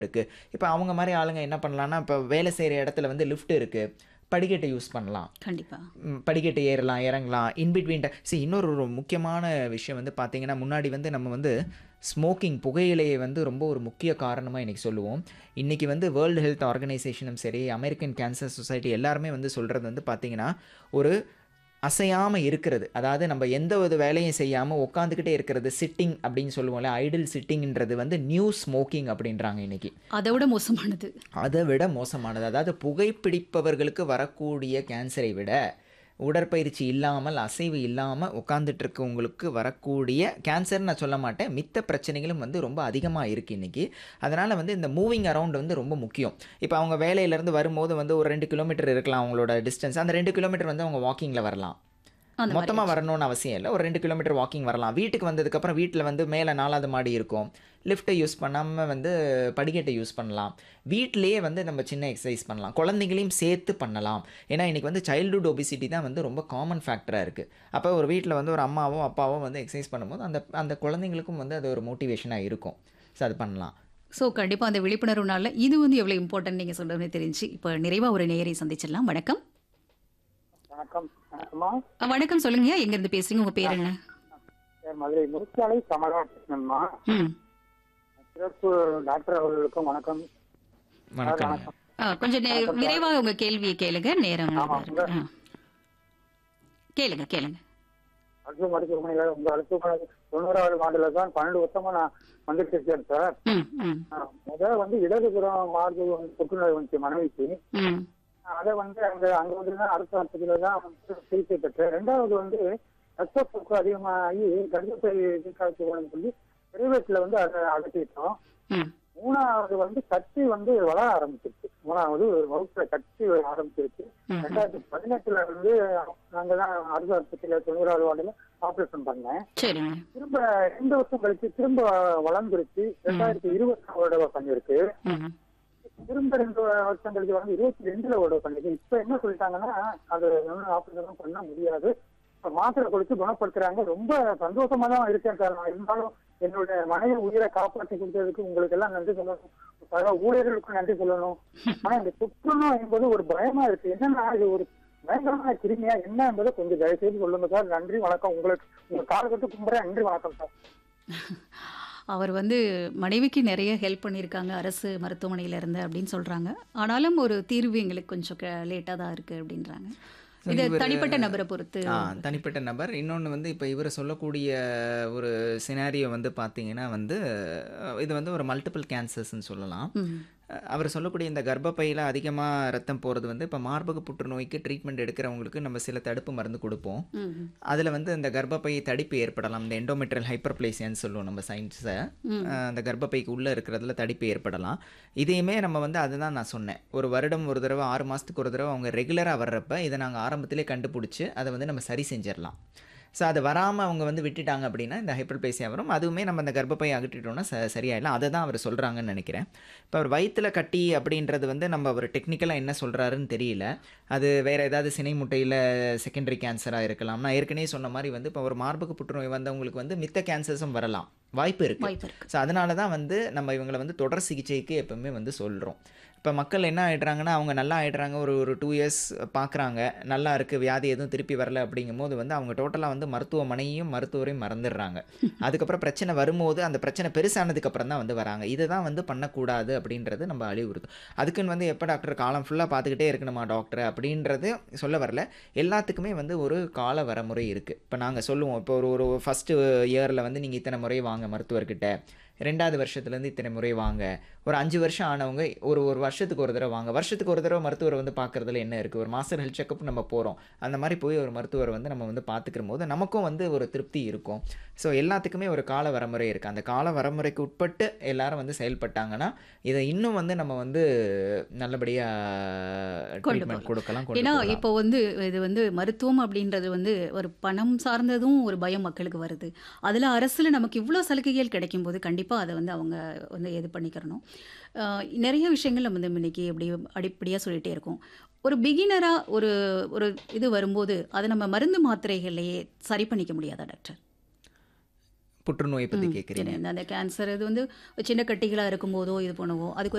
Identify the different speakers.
Speaker 1: இருக்கு. இப்ப அவங்க மாரி ஆளுங்க என்ன பண்ணலான்னா, இப்ப வேலை செய்ற இடத்துல வந்து லிஃப்ட் இருக்கு. படிக்கட்ட யூஸ் பண்ணலாம்.
Speaker 2: கண்டிப்பா.
Speaker 1: ம் படிக்கட்டு ஏறலாம், இறங்கலாம். இன் பிட்வீன் ட சி இன்னொரு ஒரு முக்கியமான விஷயம் வந்து பார்த்தீங்கன்னா, முன்னாடி வந்து நம்ம வந்து ஸ்மோக்கிங் புகையிலையை வந்து ரொம்ப ஒரு முக்கிய காரணமா இன்னைக்கு சொல்லுவோம். இன்னைக்கு வந்து வேர்ல்டு ஹெல்த் ஆர்கனைசேஷனும் சரி, அமெரிக்கன் கேன்சர் சொசைட்டி எல்லாருமே வந்து சொல்றது வந்து பார்த்தீங்கன்னா, ஒரு அசையாம இருக்கிறது. அதாவது நம்ம எந்த ஒரு வேலையும் செய்யாம உட்காந்துக்கிட்டே இருக்கிறது. சிட்டிங் அப்படின்னு சொல்லுவோம்ல. ஐடில் சிட்டிங்ன்றது வந்து நியூ ஸ்மோக்கிங் அப்படின்றாங்க இன்னைக்கு.
Speaker 2: அத விட மோசமானது.
Speaker 1: அத விட மோசமானது. அதாவது புகைப்பிடிப்பவர்களுக்கு வரக்கூடிய கேன்சரை விட, உடற்பயிற்சி இல்லாமல், அசைவு இல்லாம உட்கார்ந்துட்டு இருக்கவங்களுக்கு வரக்கூடிய கேன்சர்ன்னு நான் சொல்ல மாட்டேன். மித்த பிரச்சனைகளும் வந்து ரொம்ப அதிகமா இருக்கு இன்னைக்கு. அதனால வந்து இந்த மூவிங் அரவுண்ட் வந்து ரொம்ப முக்கியம். இப்ப அவங்க வேலையிலேருந்து வரும்போது வந்து ஒரு 2 கிலோமீட்டர் இருக்கலாம் அவங்களோட டிஸ்டன்ஸ். அந்த 2 கிலோமீட்டர் வந்து அவங்க வாக்கிங்ல வரலாம்.
Speaker 2: அந்த மாரி
Speaker 1: மொத்தமா
Speaker 2: ஆச்சு.
Speaker 1: வரணும்னு அவசியம் இல்ல. ஒரு 2 கிலோமீட்டர் வாக்கிங் வரலாம். வீட்டுக்கு வந்ததுக்கப்புறம் வீட்ல வந்து மேல 4வது மாடி இருக்கும். லிஃப்ட்ட யூஸ் பண்ணாம வந்து படிக்கட்ட யூஸ் பண்ணலாம். வீட்லயே வந்து நம்ம சின்ன எக்சர்சைஸ் பண்ணலாம். குழந்தைங்களையும் சேர்த்து பண்ணலாம். ஏன்னா இன்னைக்கு வந்து சைல்ட்ஹுட் ஒபிசிட்டி தான் வந்து ரொம்ப காமன் ஃபேக்டரா இருக்கு. அப்ப ஒரு வீட்ல வந்து ஒரு அம்மாவோ, அப்பாவோ வந்து எக்சர்சைஸ் பண்ணும்போது அந்த அந்த குழந்தைங்களுக்கும் வந்து அது ஒரு மோட்டிவேஷனா இருக்கும். ஸோ அது பண்ணலாம்.
Speaker 2: ஸோ கண்டிப்பா அந்த விழிப்புணர்வு நாள்ல இது வந்து எவ்வளோ இம்பார்ட்டன்ட் நீங்க சொல்றது தெரிஞ்சு. இப்ப நிறைவா ஒரு நேயரை சந்திச்சிடலாம். வணக்கம்.
Speaker 3: வணக்கம் வணக்கம்மா
Speaker 2: அ, வணக்கம் சொல்லுங்க. எங்க இருந்து பேசுறீங்க? உங்க பேர் என்ன?
Speaker 3: என் மதுரை முருச்சாலை கமலா கிருஷ்ணன்மா
Speaker 2: ம்.
Speaker 3: சிறப்பு டாக்டர் அவர்களுக்கும் வணக்கம்
Speaker 1: வணக்கம்.
Speaker 3: வணக்கம்
Speaker 2: ஆ, கொஞ்சம் நே விரைவா உங்க கேள்வியை கேளுங்க. நேரம்
Speaker 3: ஆமா,
Speaker 2: இருக்கு. ஆ. கேளுங்க, கேளுங்க.
Speaker 3: அரசு மருத்துவமனையில உங்க அரசு தொண்ணூறாவது ஆண்டுல தான் பன்னெண்டு வருஷமா நான் வந்துட்டு இருக்கேன் சார்
Speaker 2: ம், ம்,
Speaker 3: முதல்ல வந்து இடதுபுறம் மார்பு வந்து புற்றுநோய் வந்துச்சு மனைவிக்கு
Speaker 2: ம்.
Speaker 3: அதை வந்து அங்க அங்க வந்து தான் அரசு ஆஸ்பத்திரியில தான் வந்து சிகிச்சை பெற்றேன் ரெண்டாவது வந்து ரத்தப்போக்கு அதிகமாகி கர்ப்பப்பை எதிர்காலத்து போகணும்னு சொல்லி பிரைவேட்ல வந்து அதை அகற்றிட்டோம்
Speaker 2: ம்.
Speaker 3: மூணாவது வந்து கட்டி வந்து வளர ஆரம்பிச்சிருச்சு மூணாவது வகுப்புல கட்டி வர ஆரம்பிச்சிருச்சு
Speaker 2: ம்.
Speaker 3: ரெண்டாயிரத்தி பதினெட்டுல வந்து நாங்க தான் அரசு ஆஸ்பத்திரியில தொண்ணூறாவது வார்டுல ஆபரேஷன் பண்ணேன்
Speaker 2: சரிங்க.
Speaker 3: திரும்ப ரெண்டு வருஷம் கழிச்சு திரும்ப வளர்ந்துருச்சு ரெண்டாயிரத்தி இருபத்தி ஒரு பண்ணிருக்கு
Speaker 2: ம்.
Speaker 3: திரும்ப ரெண்டு வருஷம் கழிச்சு வந்து இருபத்தி ரெண்டுல ஒரு பண்ணிருக்கு இப்ப என்ன சொல்லிட்டாங்கன்னா அது ஒன்றும் ஆபரேஷன் பண்ண முடியாது இப்ப மாத்திரை கொடுத்து குணப்படுத்துறாங்க ரொம்ப சந்தோஷமா தான் இருக்கேன் சார் நான் இருந்தாலும் என்னோட மனைவி உயிரை காப்பாற்றி கொடுத்ததுக்கு உங்களுக்கு எல்லாம் நன்றி சொல்லணும் பல ஊழியர்களுக்கும் நன்றி சொல்லணும் ஆனா இந்த புற்றுநோய் என்பது ஒரு பயமா இருக்கு என்னன்னா இது ஒரு பயங்கரமான கிருமியா என்ன என்பதை கொஞ்சம் தயவு செய்து சொல்லுங்க சார் நன்றி வணக்கம் உங்களுக்கு உங்க காலகட்டு கும்பிட்றேன் நன்றி வணக்கம் சார்
Speaker 2: அவர் வந்து மனைவிக்கு நிறைய ஹெல்ப் பண்ணியிருக்காங்க அரசு மருத்துவமனையில இருந்து அப்படின்னு சொல்றாங்க. ஆனாலும் ஒரு தீர்வு எங்களுக்கு கொஞ்சம் லேட்டா தான் இருக்கு அப்படின்றாங்க. இது
Speaker 1: இவரு-
Speaker 2: தனிப்பட்ட நபரை பொறுத்து.
Speaker 1: ஆ தனிப்பட்ட நபர் இன்னொன்று வந்து இப்போ இவர் சொல்லக்கூடிய ஒரு சினாரியோ வந்து பார்த்தீங்கன்னா வந்து அஹ், இது வந்து ஒரு மல்டிபிள் கேன்சர்ஸ்னு சொல்லலாம்
Speaker 2: ம்.
Speaker 1: அஹ், அவர் சொல்லக்கூடிய இந்த கர்ப்பப்பையில் அதிகமாக ரத்தம் போகிறது வந்து இப்போ மார்பக புற்றுநோய்க்கு ட்ரீட்மெண்ட் எடுக்கிறவங்களுக்கு நம்ம சில தடுப்பு மருந்து கொடுப்போம்
Speaker 2: ம்.
Speaker 1: அதில் வந்து இந்த கர்ப்பப்பை தடிப்பு ஏற்படலாம் இந்த எண்டோமெட்ரியல் ஹைப்பர்பிளேசியான்னு சொல்லுவோம் நம்ம சயின்ஸை
Speaker 2: ம்.
Speaker 1: அந்த கர்ப்பப்பைக்கு உள்ளே இருக்கிறதுல தடிப்பு ஏற்படலாம் இதையுமே நம்ம வந்து அதுதான் நான் சொன்னேன் ஒரு வருடம் ஒரு தடவை ஆறு மாதத்துக்கு ஒரு தடவை அவங்க ரெகுலராக வர்றப்ப இதை நாங்கள் ஆரம்பத்திலே கண்டுபிடிச்சி அதை வந்து நம்ம சரி செஞ்சிடலாம் ஸோ அது வராமல் அவங்க வந்து விட்டுட்டாங்க அப்படின்னா இந்த ஹைப்பர்பிளேசியா வரும் அதுவுமே நம்ம அந்த கர்ப்பப்பையை அகற்றிட்டோம்னா ச சரியாயிடலாம் அதை தான் அவர் சொல்கிறாங்கன்னு நினைக்கிறேன் இப்போ அவர் வயிற்றுல கட்டி அப்படின்றது வந்து நம்ம அவர் டெக்னிக்கலாக என்ன சொல்கிறாருன்னு தெரியல அது வேறு ஏதாவது சினை முட்டையில் செகண்டரி கேன்சராக இருக்கலாம் நான் ஏற்கனவே சொன்ன மாதிரி வந்து இப்போ ஒரு மார்பக புற்றுநோய் வந்தவங்களுக்கு வந்து மித்த கேன்சர்ஸும் வரலாம் வாய்ப்பு இருக்குது
Speaker 2: வாய்ப்பு இருக்கு.
Speaker 1: ஸோ அதனால தான் வந்து நம்ம இவங்களை வந்து தொடர் சிகிச்சைக்கு எப்பவுமே வந்து சொல்கிறோம் இப்போ மக்கள் என்ன ஆயிடுறாங்கன்னா அவங்க நல்லா ஆயிடுறாங்க ஒரு ஒரு டூ இயர்ஸ் பார்க்குறாங்க நல்லா இருக்குது வியாதி எதுவும் திருப்பி வரல அப்படிங்கும்போது வந்து அவங்க டோட்டலாக வந்து மருத்துவமனையும் மருத்துவரையும் மறந்துடுறாங்க அதுக்கப்புறம் பிரச்சனை வரும்போது அந்த பிரச்சனை பெருசானதுக்கப்புறம் தான் வந்து வராங்க இதை தான் வந்து பண்ணக்கூடாது அப்படின்றது நம்ம அழிவுறுத்தும் அதுக்குன்னு வந்து எப்போ டாக்டர் காலம் ஃபுல்லாக பார்த்துக்கிட்டே இருக்கணுமா டாக்டர் அப்படின்றது சொல்ல வரல எல்லாத்துக்குமே வந்து ஒரு கால வரமுறை இருக்குது இப்போ நாங்கள் சொல்லுவோம் இப்போ ஒரு ஒரு ஃபஸ்ட்டு இயரில் வந்து நீங்கள் இத்தனை முறை வாங்க மருத்துவர்கிட்ட ரெண்டாவது வருஷத்துலேருந்து இத்தனை முறை வாங்க ஒரு அஞ்சு வருஷம் ஆனவங்க ஒரு ஒரு வருஷத்துக்கு ஒரு தடவை வாங்க வருஷத்துக்கு ஒரு தடவை மருத்துவர் வந்து பார்க்குறதுல என்ன இருக்குது ஒரு மாஸ்டர் ஹெல்த் செக்கப் நம்ம போகிறோம் அந்த மாதிரி போய் ஒரு மருத்துவர் வந்து நம்ம வந்து பார்த்துக்கிற போது நமக்கும் வந்து ஒரு திருப்தி இருக்கும் ஸோ எல்லாத்துக்குமே ஒரு கால வரமுறை இருக்குது அந்த கால வரமுறைக்கு உட்பட்டு எல்லாரும் வந்து செயல்பட்டாங்கன்னா இதை இன்னும் வந்து நம்ம வந்து நல்லபடியாக
Speaker 2: கொண்டு
Speaker 1: ட்ரீட்மெண்ட் கொடுக்கலாம் கொண்டு
Speaker 2: ஏன்னா
Speaker 1: போகலாம்.
Speaker 2: இப்போ வந்து இது வந்து மருத்துவம் அப்படின்றது வந்து ஒரு பணம் சார்ந்ததும் ஒரு பயம் மக்களுக்கு வருது அதில் அரசில் நமக்கு இவ்வளோ சலுகைகள் கிடைக்கும்போது கண்டிப்பாக அதை வந்து அவங்க வந்து இது பண்ணிக்கிறணும் ஆஹ் நிறைய விஷயங்கள் நம்ம வந்து இன்னைக்கு அப்படி அடிப்படையாக சொல்லிகிட்டே இருக்கோம் ஒரு பிகினராக ஒரு ஒரு இது வரும்போது அதை நம்ம மருந்து மாத்திரைகளையே சரி பண்ணிக்க முடியாதா டாக்டர்
Speaker 1: புற்றுநோயை பத்தி
Speaker 2: ம்.
Speaker 1: கேட்குறீங்க
Speaker 2: சரி அந்த கேன்சர் இது வந்து சின்ன கட்டிகளா இருக்கும்போதோ இது பண்ணுவோம் அதுக்கு